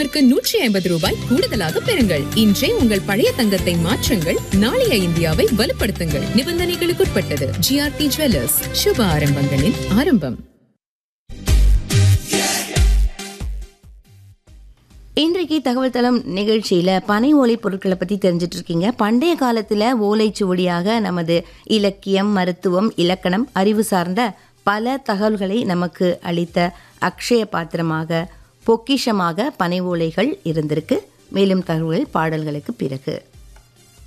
கிராமிற்கு நூற்றி ஐம்பது ரூபாய் கூடுதலாக பெறுங்கள் இன்றே உங்கள் பழைய தங்கத்தை மாற்றுங்கள் நாளைய இந்தியாவை வலுப்படுத்துங்கள் நிபந்தனைகளுக்குட்பட்டது ஜிஆர்டி ஜுவல்லர்ஸ் சுப ஆரம்பங்களின் ஆரம்பம் இன்றைக்கு தகவல் தளம் நிகழ்ச்சியில் பனை ஓலை பொருட்களை பற்றி தெரிஞ்சிட்டு இருக்கீங்க பண்டைய காலத்தில் ஓலைச்சுவடியாக நமது இலக்கியம் மருத்துவம் இலக்கணம் அறிவு சார்ந்த பல தகவல்களை நமக்கு அளித்த அக்ஷய பாத்திரமாக பொக்கிஷமாக பனை ஓலைகள் இருந்திருக்கு மேலும் தகவல்கள் பாடல்களுக்கு பிறகு